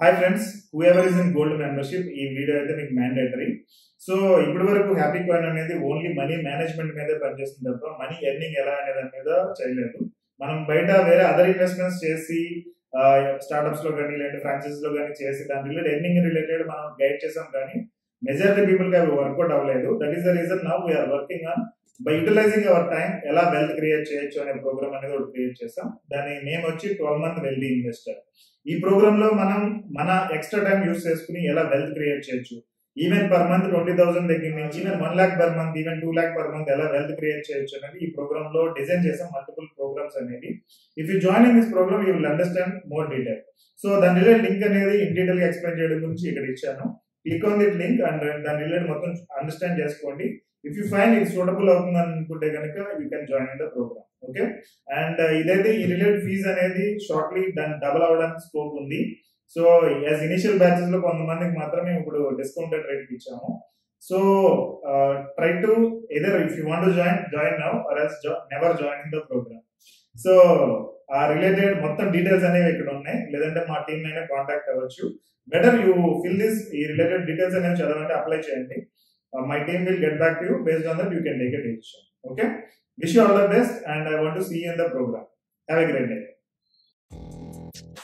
hi friends who ever is in gold membership ఈ video అయితే మీకు మ్యాండేటరీ సో ఇప్పటి వరకు హ్యాపీ కాయిన్ అనేది ఓన్లీ మనీ మేనేజ్మెంట్ మీదే పనిచేస్తుంది తప్ప మనీ ఎర్నింగ్ ఎలా అనే దాని మీద చేయలేదు మనం బయట వేరే అదర్ ఇన్వెస్ట్మెంట్స్ చేసి స్టార్ట్అప్స్ లో కానీ లేదంటే ఫ్రాంచైజీస్ లో కానీ చేసి దాని రిలేటెడ్ ఎర్నింగ్ రిలేటెడ్ మనం గైడ్ చేసాం కానీ మెజారిటీ పీపుల్ కి అవి వర్కౌట్ అవ్వలేదు that is the reason now we are working on by utilising our time ఎలా వెల్త్ క్రియేట్ చేయొచ్చు అనే ప్రోగ్రామ్ అనేది ఒకటి క్రియేట్ చేస్తాం దాని నేమ్ వచ్చి ట్వెల్వ్ మంత్ వెల్దీ ఇన్వెస్టర్ ఈ ప్రోగ్రామ్ లో మనం మన ఎక్స్ట్రా టైం యూస్ చేసుకుని ఎలా వెల్త్ క్రియేట్ చేయొచ్చు even per month twenty thousand దగ్గర నుంచి even one lakh per month even two lakh per month ఎలా వెల్త్ క్రియేట్ చేయొచ్చు అనేది ఈ ప్రోగ్రామ్ లో డిజైన్ చేసాం మల్టిపుల్ ప్రోగ్రామ్స్ అనేది if you join in this programme you will understand more detail so దాని రిలేటెడ్ లింక్ అనేది ఇన్ డీటెయిల్ గా ఎక్స్ప్లెయిన్ చేయడం గురించి ఇక్కడ ఇచ్చాను click on that link and దాని రిలేటెడ్ మొత్తం అండర్స్టాండ్ చేసుకోండి ఇఫ్ యూ ఫైన్ ఇది సూటబుల్ అవుతుంది అనుకుంటే కనుక you can join in the programme okay and ఇదైతే ఈ రిలేటెడ్ ఫీజ్ అనేది షార్ట్లీ దాని డబుల్ అవడానికి స్కోప్ ఉంది సో యాజ్ ఇనిషియల్ బ్యాచెస్ లో కొంతమందికి మాత్రమే ఇప్పుడు డిస్కౌంటెడ్ రేట్ ఇచ్చాము so try to either if you want join join now or else never join in the programme so ఆ రిలేటెడ్ మొత్తం డీటెయిల్స్ అనేవి ఇక్కడ ఉన్నాయి లేదంటే మా టీమ్ అయినా కాంటాక్ట్ అవ్వచ్చు బెటర్ యూ ఫిల్ దిస్ ఈ రిలేటెడ్ డీటెయిల్స్ అనేవి చదవండి అప్లై చేయండి my team will get back to you based on that you can take a decision okay wish you all the best and I want to see in the programme have a great day